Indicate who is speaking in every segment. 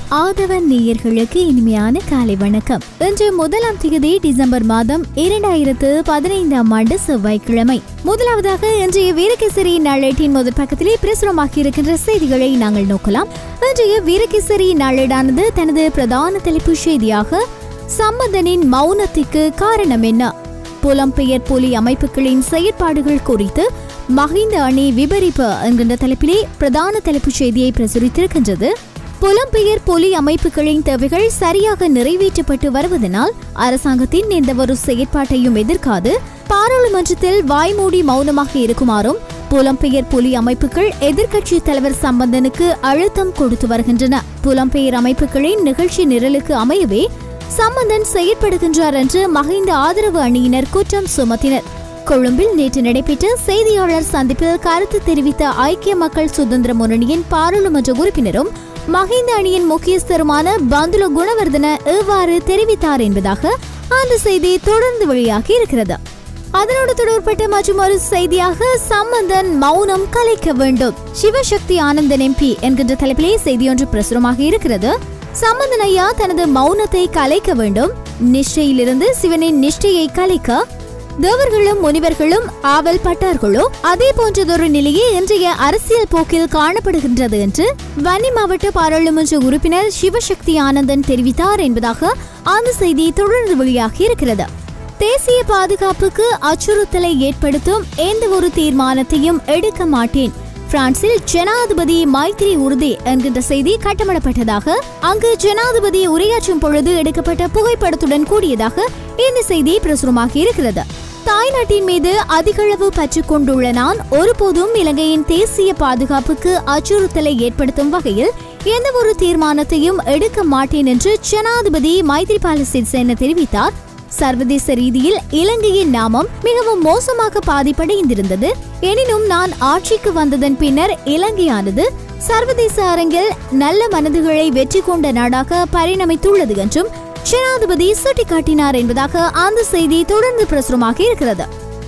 Speaker 1: ஆதவன் நேயர்களுக்கு இனிமையான காலை வணக்கம் இன்று முதலாம் தேதி டிசம்பர் மாதம் இரண்டாயிரத்து பதினைந்தாம் ஆண்டு செவ்வாய்க்கிழமை முதலாவதாக இன்றைய வீரகேசரி நாளேட்டின் முதல் பக்கத்திலே பிரசுரமாகி இருக்கின்ற செய்திகளை நாங்கள் நோக்கலாம் இன்றைய வீரகேசரி நாளேடானது தனது பிரதான தலைப்பு செய்தியாக சம்பந்தனின் மௌனத்திற்கு காரணம் என்ன புலம்பெயர் புலி அமைப்புகளின் செயற்பாடுகள் குறித்து மஹிந்த அணி விபரிப்பு என்கின்ற தலைப்பிலே பிரதான தலைப்புச் செய்தியை பிரசுரித்திருக்கின்றது புலம்பெயர் புலி அமைப்புகளின் தேவைகள் சரியாக நிறைவேற்றப்பட்டு வருவதனால் அரசாங்கத்தின் எந்தவொரு செயற்பாட்டையும் எதிர்க்காது பாராளுமன்றத்தில் வாய்மூடி மௌனமாக இருக்குமாறும் புலம்பெயர் புலி அமைப்புகள் எதிர்க்கட்சி தலைவர் சம்பந்தனுக்கு அழுத்தம் கொடுத்து வருகின்றன புலம்பெயர் அமைப்புகளின் நிகழ்ச்சி நிரலுக்கு அமையவே சம்பந்தன் செயற்படுகின்றார் என்று மஹிந்த ஆதரவு அணியினர் குற்றம் சுமத்தினர் கொழும்பில் நேற்று நடைபெற்ற செய்தியாளர் சந்திப்பில் கருத்து தெரிவித்த ஐக்கிய மக்கள் சுதந்திர முன்னணியின் பாராளுமன்ற உறுப்பினரும் மஹிந்த அணியின் முக்கியஸ்தருமான பந்துல குணவர்தன இவ்வாறு தெரிவித்தார் என்பதாக அந்த செய்தி தொடர்ந்து வெளியாகி இருக்கிறது அதனோடு தொடர்பட்ட மற்றும் ஒரு செய்தியாக சம்பந்தன் மௌனம் கலைக்க வேண்டும் சிவசக்தி ஆனந்தன் எம்பி என்கின்ற தலைப்பிலே செய்தியொன்று பிரசுரமாக இருக்கிறது சம்பந்தன் ஐயா தனது மௌனத்தை கலைக்க வேண்டும் நிஷ்டையிலிருந்து சிவனின் நிஷ்டையை கலைக்க தேவர்களும் முனிவர்களும் ஆவல் பட்டார்களோ அதே போன்றதொரு நிலையே இன்றைய அரசியல் போக்கில் காணப்படுகின்றது என்று வன்னி மாவட்ட பாராளுமன்ற உறுப்பினர் சிவசக்தி ஆனந்தன் தெரிவித்தார் என்பதாக அந்த செய்தி தொடர்ந்து வெளியாகி இருக்கிறது தேசிய பாதுகாப்புக்கு அச்சுறுத்தலை ஏற்படுத்தும் எந்த ஒரு தீர்மானத்தையும் எடுக்க மாட்டேன் பிரான்சில் ஜனாதிபதி மைத்ரி உறுதி என்கின்ற செய்தி கட்டமிடப்பட்டதாக அங்கு ஜனாதிபதி உரையாற்றும் பொழுது எடுக்கப்பட்ட புகைப்படத்துடன் கூடியதாக இந்த செய்தி பிரசுரமாகி இருக்கிறது தாய்நாட்டின் மீது அதிகளவு பற்று கொண்டுள்ள நான் ஒருபோதும் இலங்கையின் தேசிய பாதுகாப்புக்கு அச்சுறுத்தலை ஏற்படுத்தும் வகையில் எந்த ஒரு தீர்மானத்தையும் எடுக்க மாட்டேன் என்று ஜனாதிபதி மைத்ரிபால சிறிசேன தெரிவித்தார் சர்வதேச ரீதியில் இலங்கையின் நாமம் மிகவும் மோசமாக பாதிப்படைந்திருந்தது எனினும் நான் ஆட்சிக்கு வந்ததன் பின்னர் இலங்கையானது சர்வதேச அரங்கில் நல்ல மனதுகளை வெற்றி கொண்ட நாடாக பரிணமித்துள்ளது என்றும் ஜனாதிபதி சுட்டிக்காட்டினார் என்பதாக அந்த செய்தி தொடர்ந்து பிரசுரமாக இருக்கிறது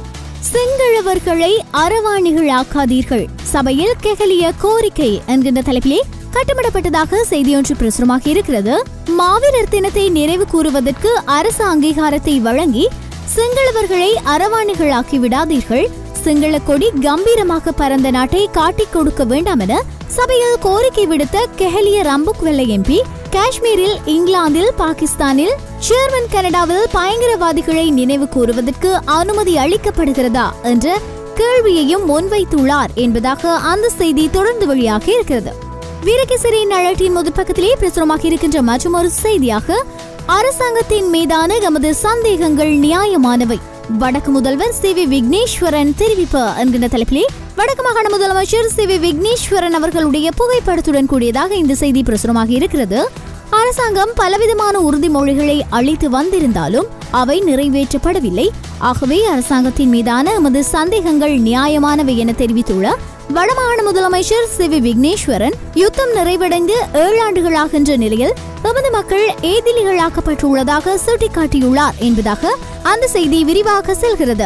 Speaker 1: சிங்களவர்களை அறவாணிகளாக்காதீர்கள் சபையில் கெகலிய கோரிக்கை என்கின்ற தலைப்பிலே கட்டமிடப்பட்டதாக செய்தியொன்று பிரசுரமாக இருக்கிறது மாவீரர் தினத்தை நிறைவு கூறுவதற்கு அரசு அங்கீகாரத்தை வழங்கி சிங்களவர்களை அறவாணிகளாக்கி விடாதீர்கள் சிங்கள கொடி கம்பீரமாக பறந்த நாட்டை காட்டிக் கொடுக்க வேண்டாம் என சபையில் கோரிக்கை விடுத்த கெஹலிய ரம்புக்வெல்ல எம்பி காஷ்மீரில் இங்கிலாந்தில் பாகிஸ்தானில் ஜெர்மன் கனடாவில் பயங்கரவாதிகளை நினைவு கூறுவதற்கு அனுமதி அளிக்கப்படுகிறதா என்ற கேள்வியையும் முன்வைத்துள்ளார் என்பதாக அந்த செய்தி தொடர்ந்து வெளியாகி இருக்கிறது வீரகேசரி நழட்டின் முதல் பக்கத்திலே பிரசுரமாக இருக்கின்ற மற்றொரு செய்தியாக அரசாங்கத்தின் மீதான எமது சந்தேகங்கள் நியாயமானவை வடக்கு முதல்வர் சி வி விக்னேஸ்வரன் தெரிவிப்பு என்கின்ற தலைப்பிலே வடக்கு மாகாண முதலமைச்சர் சி வி விக்னேஸ்வரன் அவர்களுடைய புகைப்படத்துடன் கூடியதாக இந்த செய்தி பிரசுரமாக இருக்கிறது அரசாங்கம் பலவிதமான உறுதிமொழிகளை அளித்து வந்திருந்தாலும் அவை நிறைவேற்றப்படவில்லை ஆகவே அரசாங்கத்தின் மீதான எமது சந்தேகங்கள் நியாயமானவை என தெரிவித்துள்ள வடமாகாண முதலமைச்சர் சி வி விக்னேஸ்வரன் யுத்தம் நிறைவடைந்து ஏழு ஆண்டுகளாகின்ற நிலையில் எமது மக்கள் ஏதிலிகளாக்கப்பட்டுள்ளதாக சுட்டிக்காட்டியுள்ளார் என்பதாக அந்த செய்தி விரிவாக செல்கிறது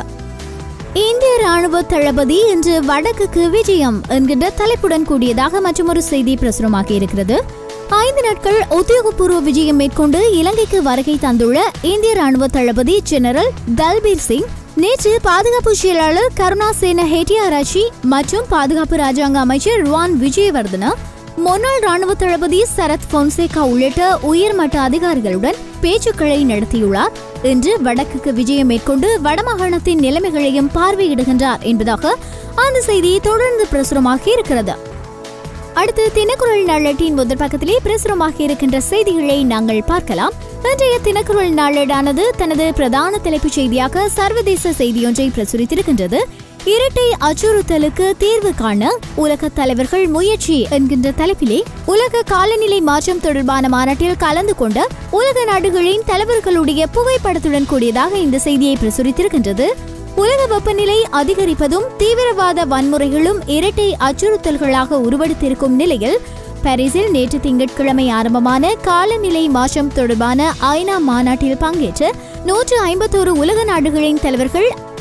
Speaker 1: இந்திய ராணுவ தளபதி இன்று வடக்குக்கு விஜயம் என்கின்ற தலைப்புடன் கூடியதாக மற்றொரு செய்தி பிரசுரமாகி இருக்கிறது ஐந்து நாட்கள் உத்தியோகபூர்வ விஜயம் மேற்கொண்டு இலங்கைக்கு வருகை தந்துள்ள இந்திய ராணுவ தளபதி ஜெனரல் தல்பீர் சிங் நேற்று பாதுகாப்பு செயலாளர் கருணா சேன ஹெட்டியாராச்சி மற்றும் பாதுகாப்பு ராஜாங்க அமைச்சர் ருவான் விஜயவர்தன முன்னாள் ராணுவ தளபதி சரத் பொன்சேகா உள்ளிட்ட உயர்மட்ட அதிகாரிகளுடன் பேச்சுக்களை நடத்தியுள்ளார் இன்று வடக்குக்கு விஜயம் மேற்கொண்டு வடமாகாணத்தின் நிலைமைகளையும் பார்வையிடுகின்றார் என்பதாக அந்த செய்தி தொடர்ந்து பிரசுரமாகி இருக்கிறது அடுத்து தினக்குரல் நாளேட்டின் முதல் பக்கத்திலே பிரசுரமாக இருக்கின்ற செய்திகளை நாங்கள் பார்க்கலாம் இன்றைய தினக்குரல் நாளேடானது தனது பிரதான தலைப்புச் செய்தியாக சர்வதேச செய்தியொன்றை பிரசுரித்திருக்கின்றது இரட்டை அச்சுறுத்தலுக்கு தீர்வு காண உலக தலைவர்கள் முயற்சி என்கின்ற தலைப்பிலே உலக காலநிலை மாற்றம் தொடர்பான மாநாட்டில் கலந்து கொண்ட உலக நாடுகளின் தலைவர்களுடைய புகைப்படத்துடன் கூடியதாக இந்த செய்தியை பிரசுரித்திருக்கின்றது உலக வெப்பநிலை அதிகரிப்பதும் தீவிரவாத வன்முறைகளும் இரட்டை அச்சுறுத்தல்களாக உருவெடுத்திருக்கும் நிலையில் பாரிஸில் நேற்று திங்கட்கிழமை ஆரம்பமான காலநிலை மாற்றம் தொடர்பான ஐநா மாநாட்டில் பங்கேற்ற நூற்று ஐம்பத்தோரு உலக நாடுகளின் தலைவர்கள்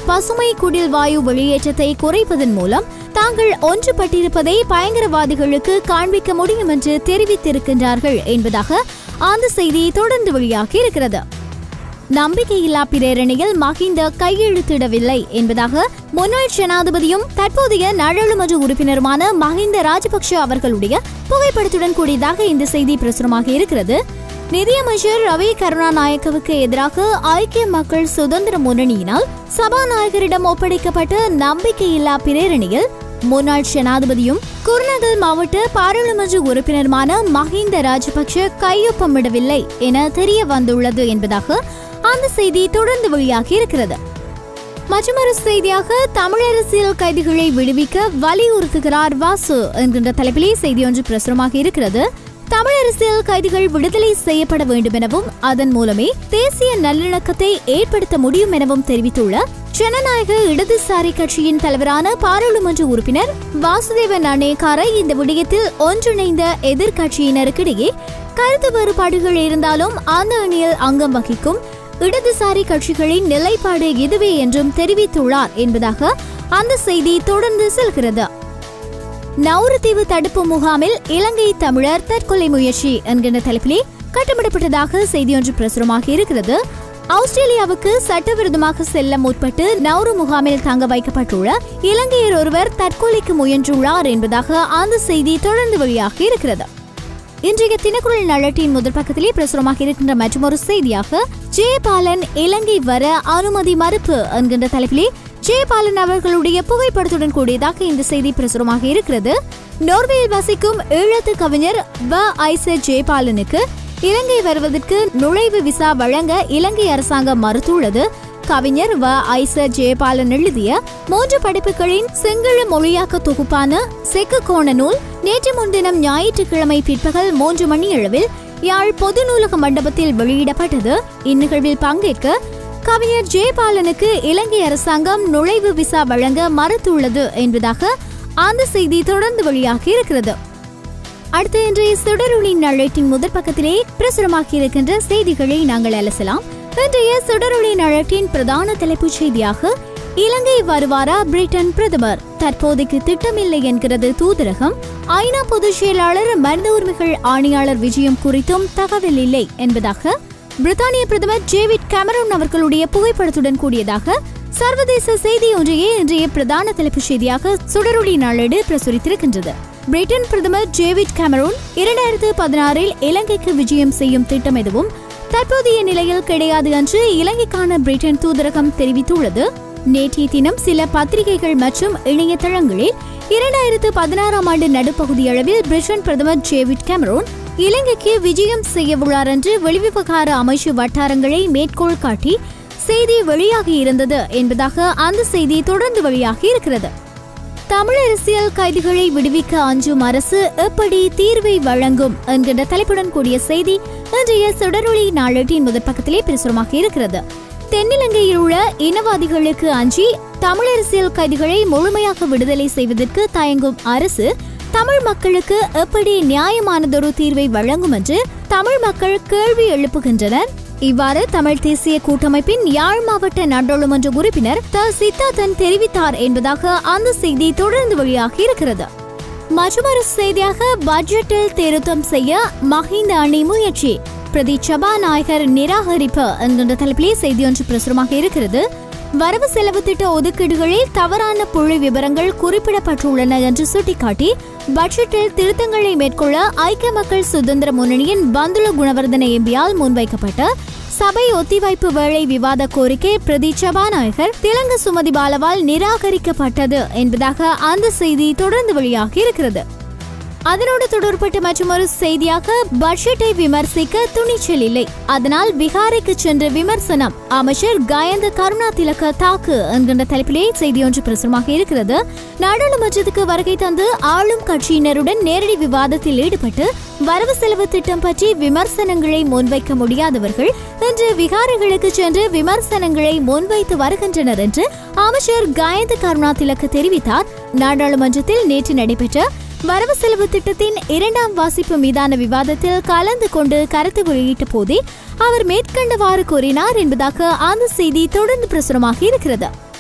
Speaker 1: பசுமை குடில் வாயு வெளியேற்றத்தை குறைப்பதன் மூலம் தாங்கள் ஒன்றுபட்டிருப்பதை பயங்கரவாதிகளுக்கு காண்பிக்க முடியும் என்று தெரிவித்திருக்கின்றார்கள் என்பதாக அந்த செய்தி தொடர்ந்து வெளியாகி இருக்கிறது நம்பிக்கையில்லா பிரேரணையில் மஹிந்த கையெழுத்திடவில்லை என்பதாக முன்னாள் ஜனாதிபதியும் தற்போதைய நாடாளுமன்ற உறுப்பினருமான மஹிந்த ராஜபக்ஷ அவர்களுடைய புகைப்படத்துடன் கூடியதாக இந்த செய்தி பிரசுரமாக இருக்கிறது நிதியமைச்சர் ரவி கருணாநாயக்கவுக்கு எதிராக ஐக்கிய மக்கள் சுதந்திர முன்னணியினால் சபாநாயகரிடம் ஒப்படைக்கப்பட்ட நம்பிக்கையில்லா பிரேரணையில் முன்னாள் ஜனாதிபதியும் குருநகல் மாவட்ட பாராளுமன்ற உறுப்பினருமான மஹிந்த ராஜபக்ஷ கையொப்பமிடவில்லை என தெரிய வந்துள்ளது என்பதாக அந்த செய்தி தொடர்ந்து வெளியாகி இருக்கிறது மற்றொரு செய்தியாக தமிழ் அரசியல் கைதிகளை விடுவிக்க வலியுறுத்துகிறார் வாசு என்கின்ற தலைப்பிலே செய்தி ஒன்று பிரசுரமாக இருக்கிறது தமிழ் அரசியல் கைதிகள் விடுதலை செய்யப்பட வேண்டும் எனவும் அதன் மூலமே தேசிய நல்லிணக்கத்தை ஏற்படுத்த முடியும் எனவும் தெரிவித்துள்ள ஜனநாயக இடதுசாரி கட்சியின் தலைவரான பாராளுமன்ற உறுப்பினர் வாசுதேவன் அணேகாரை இந்த விடயத்தில் ஒன்றிணைந்த எதிர்க்கட்சியினருக்கிடையே கருத்து வேறுபாடுகள் இருந்தாலும் அந்த அணியில் அங்கம் வகிக்கும் இடதுசாரி கட்சிகளின் நிலைப்பாடு இதுவே என்றும் தெரிவித்துள்ளார் என்பதாக அந்த செய்தி தொடர்ந்து செல்கிறது நவுருத்தீவு தடுப்பு முகாமில் இலங்கை தமிழர் தற்கொலை முயற்சி என்கின்ற தலைப்பிலே கட்டமிடப்பட்டதாக செய்தியொன்று பிரசுரமாக இருக்கிறது ஆஸ்திரேலியாவுக்கு சட்டவிரோதமாக செல்ல முற்பட்டு நவுரு முகாமில் தங்க வைக்கப்பட்டுள்ள இலங்கையர் ஒருவர் தற்கொலைக்கு முயன்றுள்ளார் என்பதாக அந்த செய்தி தொடர்ந்து வெளியாக இருக்கிறது இன்றைய தினக்குரல் நலட்டின் முதல் பக்கத்திலே பிரசுரமாக இருக்கின்ற மற்றொரு செய்தியாக ஜெயபாலன் இலங்கை வர அனுமதி மறுப்பு என்கின்ற தலைப்பிலே ஜெயபாலன் அவர்களுடைய புகைப்படத்துடன் கூடியதாக இந்த செய்தி பிரசுரமாக இருக்கிறது நோர்வேயில் வசிக்கும் ஈழத்து கவிஞர் வ ஐச ஜெயபாலனுக்கு இலங்கை வருவதற்கு நுழைவு விசா வழங்க இலங்கை அரசாங்கம் மறுத்துள்ளது கவிஞர் வ ஐச ஜெயபாலன் எழுதிய மூன்று படைப்புகளின் சிங்கள மொழியாக்க தொகுப்பான செக்கு கோண நூல் நேற்று முன்தினம் ஞாயிற்றுக்கிழமை பிற்பகல் மூன்று மணி அளவில் யாழ் பொது நூலக மண்டபத்தில் வெளியிடப்பட்டது இந்நிகழ்வில் பங்கேற்க கவிஞர் ஜெயபாலனுக்கு இலங்கை அரசாங்கம் நுழைவு விசா வழங்க மறுத்துள்ளது என்பதாக அந்த செய்தி தொடர்ந்து வெளியாகி இருக்கிறது அடுத்து இன்றைய சுடரொளி நழட்டின் முதற் பக்கத்திலே பிரசுரமாகி இருக்கின்ற செய்திகளை நாங்கள் அலசலாம் இன்றைய சுடரொளி நழட்டின் பிரதான தலைப்புச் செய்தியாக இலங்கை வருவாரா பிரிட்டன் பிரதமர் தற்போதைக்கு திட்டமில்லை என்கிறது தூதரகம் ஐநா பொதுச் செயலாளர் மனித உரிமைகள் ஆணையாளர் விஜயம் குறித்தும் தகவல் இல்லை என்பதாக பிரித்தானிய பிரதமர் டேவிட் கேமரூன் அவர்களுடைய புகைப்படத்துடன் கூடியதாக சர்வதேச செய்தி ஒன்றையே இன்றைய பிரதான தலைப்புச் செய்தியாக சுடரொளி நாளேடு பிரசுரித்திருக்கின்றது பிரிட்டன் பிரதமர் டேவிட் கேமரூன் இரண்டாயிரத்து பதினாறில் இலங்கைக்கு விஜயம் செய்யும் திட்டம் எதுவும் தற்போதைய நிலையில் கிடையாது என்று இலங்கைக்கான பிரிட்டன் தூதரகம் தெரிவித்துள்ளது நேற்றைய தினம் சில பத்திரிகைகள் மற்றும் இணையதளங்களில் இரண்டாயிரத்து பதினாறாம் ஆண்டு நடுப்பகுதி அளவில் பிரிட்டன் பிரதமர் டேவிட் கேமரூன் இலங்கைக்கு விஜயம் செய்யவுள்ளார் என்று வெளிவிவகார அமைச்சு வட்டாரங்களை மேற்கோள் காட்டி செய்தி வெளியாகி இருந்தது என்பதாக அந்த செய்தி தொடர்ந்து வெளியாகி இருக்கிறது தமிழ் அரசியல் கைதிகளை விடுவிக்க அஞ்சும் அரசு எப்படி தீர்வை வழங்கும் என்கின்ற தலைப்புடன் கூடிய செய்தி இன்றைய சுடரொளி நாளேட்டின் முதற் பக்கத்திலே பிரசுரமாக இருக்கிறது தென்னிலங்கையில் உள்ள இனவாதிகளுக்கு அஞ்சி தமிழ் அரசியல் கைதிகளை முழுமையாக விடுதலை செய்வதற்கு தயங்கும் அரசு தமிழ் மக்களுக்கு எப்படி நியாயமானதொரு தீர்வை வழங்கும் என்று தமிழ் மக்கள் கேள்வி எழுப்புகின்றனர் இவ்வாறு தமிழ் தேசிய கூட்டமைப்பின் யாழ் மாவட்ட நாடாளுமன்ற உறுப்பினர் த சித்தார்த்தன் தெரிவித்தார் என்பதாக அந்த செய்தி தொடர்ந்து வெளியாகி இருக்கிறது மற்றொரு செய்தியாக பட்ஜெட்டில் திருத்தம் செய்ய மஹிந்த அணி முயற்சி பிரதி சபாநாயகர் நிராகரிப்பு என்கின்ற தலைப்பிலே செய்தி ஒன்று பிரசுரமாக இருக்கிறது வரவு செலவு திட்ட ஒதுக்கீடுகளில் தவறான புள்ளி விவரங்கள் குறிப்பிடப்பட்டுள்ளன என்று சுட்டிக்காட்டி பட்ஜெட்டில் திருத்தங்களை மேற்கொள்ள ஐக்கிய மக்கள் சுதந்திர முன்னணியின் பந்துல குணவர்தன எம்பியால் முன்வைக்கப்பட்ட சபை ஒத்திவைப்பு வேளை விவாத கோரிக்கை பிரதி சபாநாயகர் திலங்க சுமதி பாலவால் நிராகரிக்கப்பட்டது என்பதாக அந்த செய்தி தொடர்ந்து வெளியாகி இருக்கிறது அதனோடு தொடர்பட்ட மற்றொரு செய்தியாக பட்ஜெட்டை விமர்சிக்க துணிச்சல் இல்லை அதனால் விகாரைக்கு சென்ற விமர்சனம் அமைச்சர் கயந்த கருணா திலக தாக்கு என்கின்ற தலைப்பிலே செய்தி ஒன்று பிரசுரமாக இருக்கிறது நாடாளுமன்றத்துக்கு வருகை தந்து ஆளும் கட்சியினருடன் நேரடி விவாதத்தில் ஈடுபட்டு வரவு செலவு திட்டம் பற்றி விமர்சனங்களை முன்வைக்க முடியாதவர்கள் இன்று விகாரைகளுக்கு சென்று விமர்சனங்களை முன்வைத்து வருகின்றனர் என்று அமைச்சர் கயந்த கருணா திலக்கு தெரிவித்தார் நாடாளுமன்றத்தில் நேற்று நடைபெற்ற வரவு செலவு திட்டத்தின் இரண்டாம் வாசிப்பு மீதான விவாதத்தில் கலந்து கொண்டு கருத்து வெளியிட்ட போதே அவர் மேற்கண்டவாறு கூறினார் என்பதாக அந்த செய்தி தொடர்ந்து பிரசுரமாக இருக்கிறது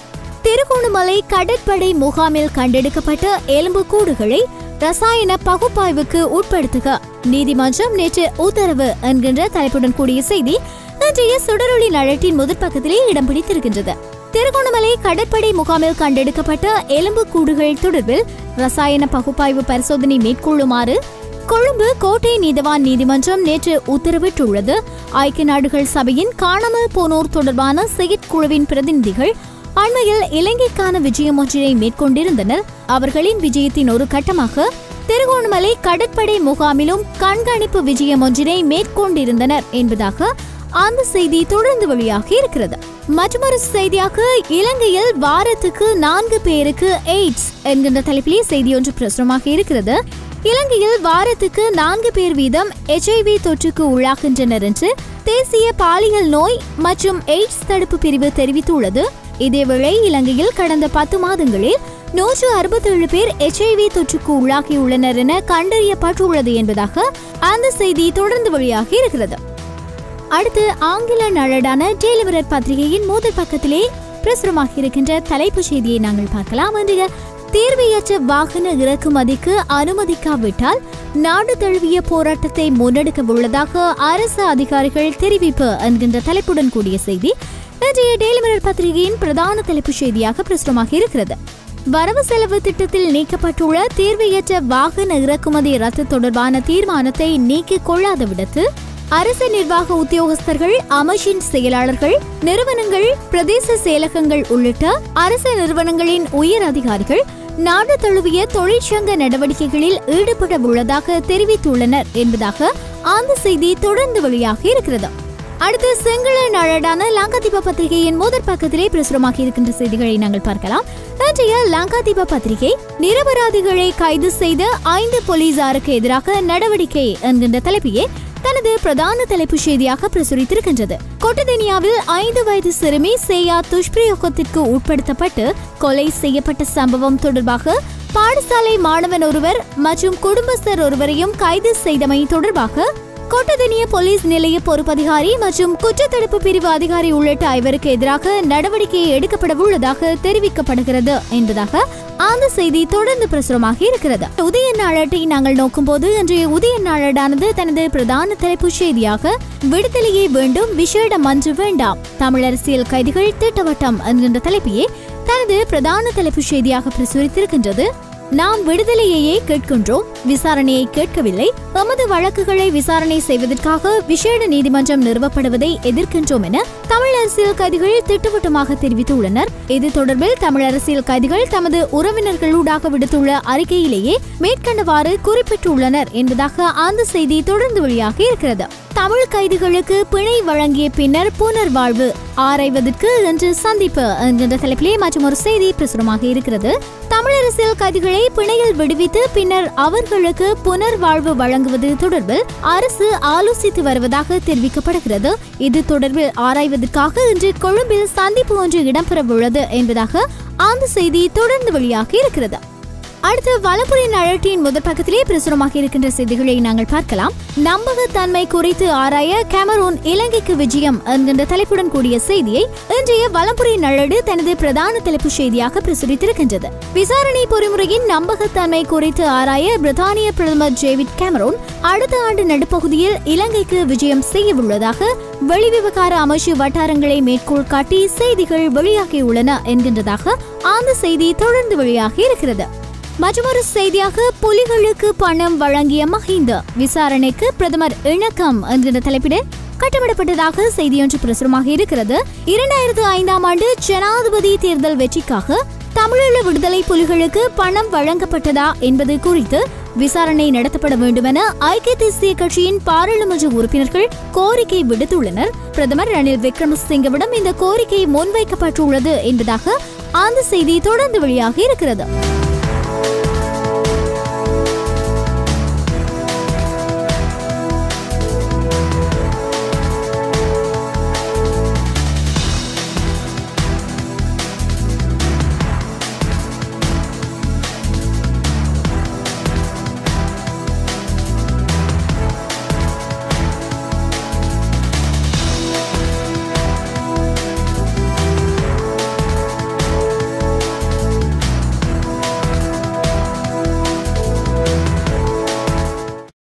Speaker 1: திருகோணமலை கடற்படை முகாமில் கண்டெடுக்கப்பட்ட எலும்பு கூடுகளை ரசாயன பகுப்பாய்வுக்கு உட்படுத்துக நீதிமன்றம் நேற்று உத்தரவு என்கின்ற தலைப்புடன் கூடிய செய்தி இன்றைய சுடரொளி நழட்டின் முதற் பக்கத்திலே இடம் பிடித்திருக்கின்றது திருகோணமலை கடற்படை முகாமில் கண்டெடுக்கப்பட்ட எலும்பு கூடுகள் தொடர்பில் ரசாயன பகுப்பாய்வு பரிசோதனை மேற்கொள்ளுமாறு கொழும்பு கோட்டை நீதவான் நீதிமன்றம் நேற்று உத்தரவிட்டுள்ளது ஐக்கிய நாடுகள் சபையின் காணாமல் போனோர் தொடர்பான செயற்குழுவின் பிரதிநிதிகள் அண்மையில் இலங்கைக்கான விஜயம் ஒன்றினை மேற்கொண்டிருந்தனர் அவர்களின் விஜயத்தின் ஒரு கட்டமாக திருகோணமலை கடற்படை முகாமிலும் கண்காணிப்பு விஜயம் ஒன்றினை மேற்கொண்டிருந்தனர் என்பதாக அந்த செய்தி தொடர்ந்து வெளியாகி இருக்கிறது மற்றொரு செய்தியாக இலங்கையில் வாரத்துக்கு நான்கு பேருக்கு எய்ட்ஸ் என்கின்ற தலைப்பிலே செய்தி ஒன்று பிரசுரமாக இருக்கிறது இலங்கையில் வாரத்துக்கு நான்கு பேர் வீதம் எச்ஐவி தொற்றுக்கு உள்ளாகின்றனர் என்று தேசிய பாலியல் நோய் மற்றும் எய்ட்ஸ் தடுப்பு பிரிவு தெரிவித்துள்ளது இதேவேளை இலங்கையில் கடந்த பத்து மாதங்களில் நூற்று அறுபத்தேழு பேர் எச்ஐவி தொற்றுக்கு உள்ளாகியுள்ளனர் என கண்டறியப்பட்டுள்ளது என்பதாக அந்த செய்தி தொடர்ந்து வெளியாகி இருக்கிறது அடுத்து ஆங்கில நாளடான டெலிவரர் பத்திரிகையின் முதல் பக்கத்திலே பிரசுரமாக இருக்கின்ற தலைப்புச் செய்தியை நாங்கள் பார்க்கலாம் இன்றைய தேர்வையற்ற வாகன இறக்குமதிக்கு அனுமதிக்காவிட்டால் நாடு தழுவிய போராட்டத்தை முன்னெடுக்க உள்ளதாக அரசு அதிகாரிகள் தெரிவிப்பு என்கின்ற தலைப்புடன் கூடிய செய்தி இன்றைய டெய்லிமரர் பத்திரிகையின் பிரதான தலைப்புச் செய்தியாக பிரசுரமாக இருக்கிறது வரவு செலவு திட்டத்தில் நீக்கப்பட்டுள்ள தேர்வையற்ற வாகன இறக்குமதி ரத்து தொடர்பான தீர்மானத்தை நீக்கிக் கொள்ளாத விடத்து அரசு நிர்வாக உத்தியோகஸ்தர்கள் அமைச்சின் செயலாளர்கள் நிறுவனங்கள் பிரதேச செயலகங்கள் உள்ளிட்ட அரசு நிறுவனங்களின் உயர் அதிகாரிகள் நாடு தழுவிய தொழிற்சங்க நடவடிக்கைகளில் ஈடுபட உள்ளதாக தெரிவித்துள்ளனர் என்பதாக அந்த செய்தி தொடர்ந்து வெளியாகி இருக்கிறது அடுத்து சிங்கள நாளடான லங்காதீப பத்திரிகையின் முதற் பக்கத்திலே பிரசுரமாகி இருக்கின்ற செய்திகளை நாங்கள் பார்க்கலாம் இன்றைய லங்காதீப பத்திரிகை நிரபராதிகளை கைது செய்த ஐந்து போலீசாருக்கு எதிராக நடவடிக்கை என்கின்ற தலைப்பையே தனது பிரதான தலைப்புச் செய்தியாக பிரசுரித்திருக்கின்றது கொட்டதெனியாவில் ஐந்து வயது சிறுமி சேயா துஷ்பிரயோகத்திற்கு உட்படுத்தப்பட்டு கொலை செய்யப்பட்ட சம்பவம் தொடர்பாக பாடசாலை மாணவன் ஒருவர் மற்றும் குடும்பஸ்தர் ஒருவரையும் கைது செய்தமை தொடர்பாக கொட்டதெனிய போலீஸ் நிலைய பொறுப்பதிகாரி மற்றும் குற்றத்தடுப்பு பிரிவு அதிகாரி உள்ளிட்ட ஐவருக்கு எதிராக நடவடிக்கை எடுக்கப்பட உள்ளதாக தெரிவிக்கப்படுகிறது என்பதாக அந்த செய்தி தொடர்ந்து பிரசுரமாக இருக்கிறது உதய நாளட்டை நாங்கள் நோக்கும் போது இன்றைய உதய நாளடானது தனது பிரதான தலைப்புச் செய்தியாக விடுதலையே வேண்டும் விசேட மன்று வேண்டாம் தமிழ் அரசியல் கைதிகள் திட்டவட்டம் என்கின்ற தலைப்பையே தனது பிரதான தலைப்புச் செய்தியாக பிரசுரித்திருக்கின்றது நாம் விடுதலையையே கேட்கின்றோம் விசாரணையை கேட்கவில்லை எமது வழக்குகளை விசாரணை செய்வதற்காக விசேட நீதிமன்றம் நிறுவப்படுவதை எதிர்க்கின்றோம் என தமிழ் அரசியல் கைதிகள் திட்டவட்டமாக தெரிவித்துள்ளனர் இது தொடர்பில் தமிழ் அரசியல் கைதிகள் தமது உறவினர்களூடாக விடுத்துள்ள அறிக்கையிலேயே மேற்கண்டவாறு குறிப்பிட்டுள்ளனர் என்பதாக அந்த செய்தி தொடர்ந்து வெளியாகி இருக்கிறது தமிழ் கைதிகளுக்கு பிணை வழங்கிய பின்னர் புனர்வாழ்வு ஆராய்வதற்கு இன்று சந்திப்பு என்கின்ற தலைப்பிலே மற்றும் ஒரு செய்தி பிரசுரமாக இருக்கிறது தமிழ் அரசியல் கைதிகளை பிணையில் விடுவித்து பின்னர் அவர்களுக்கு புனர்வாழ்வு வழங்குவது தொடர்பில் அரசு ஆலோசித்து வருவதாக தெரிவிக்கப்படுகிறது இது தொடர்பில் ஆராய்வதற்காக இன்று கொழும்பில் சந்திப்பு ஒன்று இடம்பெறவுள்ளது என்பதாக அந்த செய்தி தொடர்ந்து வெளியாகி இருக்கிறது அடுத்து வலப்புரி நழட்டியின் முதற் பக்கத்திலே பிரசுரமாக இருக்கின்ற செய்திகளை நாங்கள் பார்க்கலாம் நம்பகத்தன்மை குறித்து ஆராய கேமரூன் இலங்கைக்கு விஜயம் என்கின்ற தலைப்புடன் கூடிய செய்தியை இன்றைய வலம்புரி நழடு தனது பிரதான தலைப்பு செய்தியாக பிரசுரித்திருக்கின்றது விசாரணை பொறிமுறையின் நம்பகத்தன்மை குறித்து ஆராய பிரித்தானிய பிரதமர் டேவிட் கேமரூன் அடுத்த ஆண்டு நடுப்பகுதியில் இலங்கைக்கு விஜயம் செய்ய உள்ளதாக வெளிவிவகார அமைச்சு வட்டாரங்களை மேற்கோள் காட்டி செய்திகள் வெளியாகியுள்ளன என்கின்றதாக அந்த செய்தி தொடர்ந்து வெளியாகி இருக்கிறது மற்றொரு செய்தியாக புலிகளுக்கு பணம் வழங்கிய மஹிந்த விசாரணைக்கு பிரதமர் இணக்கம் என்கிற தலைப்பில் கட்டப்படப்பட்டதாக செய்தியொன்று பிரசுரமாக இருக்கிறது இரண்டாயிரத்து ஐந்தாம் ஆண்டு ஜனாதிபதி தேர்தல் வெற்றிக்காக தமிழீழ விடுதலை புலிகளுக்கு பணம் வழங்கப்பட்டதா என்பது குறித்து விசாரணை நடத்தப்பட வேண்டுமென ஐக்கிய தேசிய கட்சியின் பாராளுமன்ற உறுப்பினர்கள் கோரிக்கை விடுத்துள்ளனர் பிரதமர் ரணில் விக்ரமசிங்கவிடம் இந்த கோரிக்கை முன்வைக்கப்பட்டுள்ளது என்பதாக அந்த செய்தி தொடர்ந்து வெளியாகி இருக்கிறது